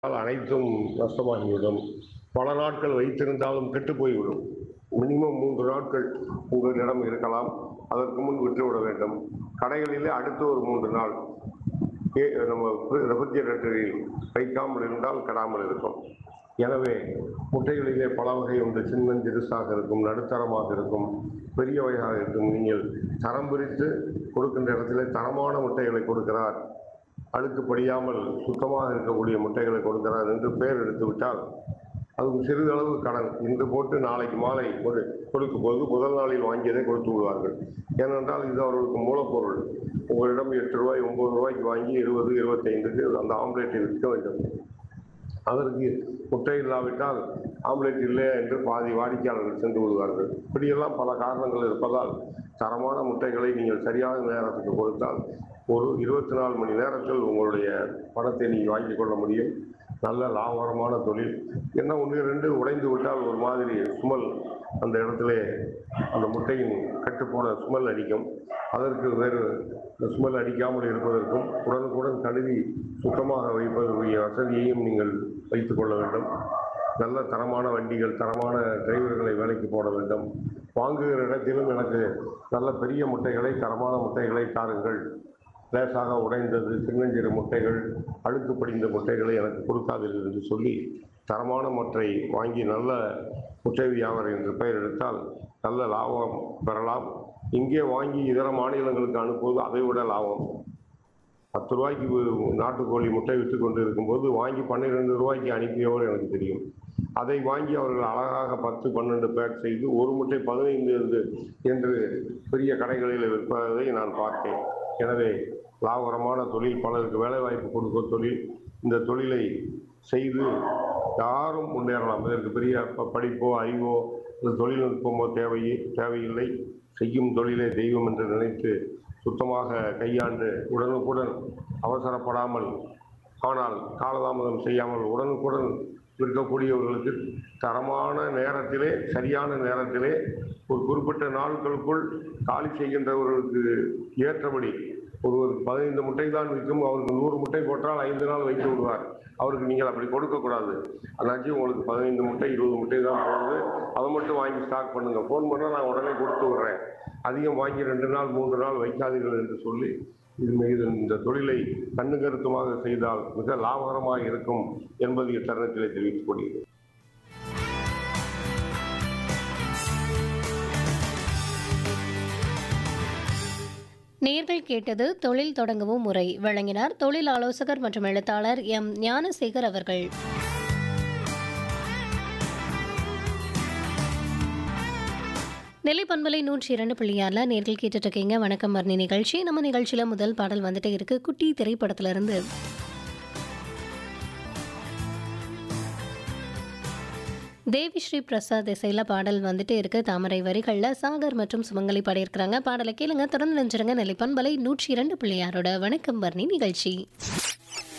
அனைத்தும் நஷ்டமாகிவிடும் பல நாட்கள் வைத்திருந்தாலும் கெட்டு போய்விடும் மினிமம் மூன்று நாட்கள் உங்களிடம் இருக்கலாம் அதற்கு முன் விட்டுவிட வேண்டும் கடைகளிலே அடுத்து ஒரு மூன்று நாள் ஏ- நம்ம ரெஃப்ரிஜரேட்டரில் வைக்காமல் இருந்தால் கெடாமல் இருக்கும் எனவே முட்டைகளிலே பல வகை உண்டு சின்னஞ்சிறுசாக இருக்கும் நடுத்தரமாக இருக்கும் பெரிய வகையாக இருக்கும் நீங்கள் தரம் பிரித்து கொடுக்கின்ற இடத்திலே தரமான முட்டைகளை கொடுக்கிறார் அழுக்கு படியாமல் சுத்தமாக இருக்கக்கூடிய முட்டைகளை கொடுக்கிறார் என்று பெயர் எடுத்து விட்டால் அது சிறிதளவு கடன் இன்று போட்டு நாளைக்கு மாலை ஒரு கொடுக்கும் போது முதல் நாளில் வாங்கியதை கொடுத்து விடுவார்கள் ஏனென்றால் இது அவர்களுக்கு மூலப்பொருள் உங்களிடம் எட்டு ரூபாய் ஒன்பது ரூபாய்க்கு வாங்கி இருபது இருபத்தைந்துக்கு அந்த ஆம்லேட்டை விற்க வேண்டும் அதற்கு முட்டை இல்லாவிட்டால் ஆம்லெட் இல்லை என்று பாதி வாடிக்கையாளர்கள் சென்று விடுவார்கள் இப்படியெல்லாம் பல காரணங்கள் இருப்பதால் தரமான முட்டைகளை நீங்கள் சரியான நேரத்துக்கு கொடுத்தால் ஒரு இருபத்தி நாலு மணி நேரத்தில் உங்களுடைய பணத்தை நீங்கள் வாங்கிக் கொள்ள முடியும் நல்ல லாபகரமான தொழில் என்ன ஒன்று ரெண்டு உடைந்து விட்டால் ஒரு மாதிரி சுமல் அந்த இடத்திலே அந்த முட்டையின் கட்டுப்போன சுமல் அடிக்கும் அதற்கு வேறு ஸ்மெல் அடிக்காமல் இருப்பதற்கும் உடனுக்குடன் கழுவி சுத்தமாக வைப்பதற்குரிய வசதியையும் நீங்கள் வைத்துக் கொள்ள வேண்டும் நல்ல தரமான வண்டிகள் தரமான டிரைவர்களை வேலைக்கு போட வேண்டும் வாங்குகிற இடத்திலும் எனக்கு நல்ல பெரிய முட்டைகளை தரமான முட்டைகளை தாருங்கள் லேசாக உடைந்தது சின்னஞ்சிறு முட்டைகள் அழுக்கு படிந்த முட்டைகளை எனக்கு கொடுக்காதீர்கள் என்று சொல்லி தரமான முட்டை வாங்கி நல்ல முட்டை வியாபாரம் என்று பெயர் எடுத்தால் நல்ல லாபம் பெறலாம் இங்கே வாங்கி இதர மாநிலங்களுக்கு அனுப்புவது அதை விட லாபம் பத்து ரூபாய்க்கு ஒரு நாட்டுக்கோழி முட்டை விற்று கொண்டு இருக்கும்போது வாங்கி பன்னிரெண்டு ரூபாய்க்கு அனுப்பியவர் எனக்கு தெரியும் அதை வாங்கி அவர்கள் அழகாக பத்து பன்னெண்டு பேக் செய்து ஒரு முட்டை பதினைந்து என்று- என்று பெரிய கடைகளில் விற்பதை நான் பார்த்தேன் எனவே லாபகரமான தொழில் பலருக்கு வேலைவாய்ப்பு கொடுக்கும் தொழில் இந்த தொழிலை செய்து யாரும் முன்னேறலாம் இதற்கு பெரிய ப- படிப்போ அறிவோ இந்த தொழில்நுட்பமோ தேவையே தேவையில்லை செய்யும் தொழிலே தெய்வம் என்று நினைத்து சுத்தமாக கையாண்டு உடனுக்குடன் அவசரப்படாமல் ஆனால் காலதாமதம் செய்யாமல் உடனுக்குடன் விற்கக்கூடியவர்களுக்கு தரமான நேரத்திலே சரியான நேரத்திலே ஒரு குறிப்பிட்ட நாட்களுக்குள் காலி செய்கின்றவர்களுக்கு ஏற்றபடி ஒருவருக்கு பதினைந்து முட்டை தான் விற்கும் அவருக்கு நூறு முட்டை போட்டால் ஐந்து நாள் வைத்து விடுவார் அவருக்கு நீங்கள் அப்படி கொடுக்கக்கூடாது அதாச்சும் உங்களுக்கு பதினைந்து முட்டை இருபது முட்டை தான் போடுது அதை மட்டும் வாங்கி ஸ்டாக் பண்ணுங்க ஃபோன் பண்ணால் நான் உடனே கொடுத்து விட்றேன் அதிகம் வாங்கி ரெண்டு நாள் மூன்று நாள் வைக்காதீர்கள் என்று சொல்லி இது மீது இந்த தொழிலை கண்ணு கருத்துமாக செய்தால் மிக லாபகரமாக இருக்கும் என்பதை இத்தருணத்திலே தெரிவித்துக் கொள்கிறேன் நேர்கள் கேட்டது தொழில் தொடங்கவும் முறை வழங்கினார் தொழில் ஆலோசகர் மற்றும் எழுத்தாளர் எம் ஞானசேகர் அவர்கள் நெல்லை பண்பலை நூற்றி இரண்டு புள்ளியாரில் நேர்கள் கேட்டுட்டு இருக்கீங்க வணக்கம் வர்ணி நிகழ்ச்சி நம்ம நிகழ்ச்சியில் முதல் பாடல் வந்துட்டே இருக்கு குட்டி திரைப்படத்திலிருந்து தேவி ஸ்ரீ பிரசாத் இசையில் பாடல் வந்துட்டே இருக்கு தாமரை வரிகளில் சாகர் மற்றும் சுமங்கலி பாடியிருக்கிறாங்க பாடலை கேளுங்க தொடர்ந்து நினைச்சிருங்க நெல்லை பண்பலை நூற்றி இரண்டு பிள்ளையாரோட வணக்கம் வர்ணி நிகழ்ச்சி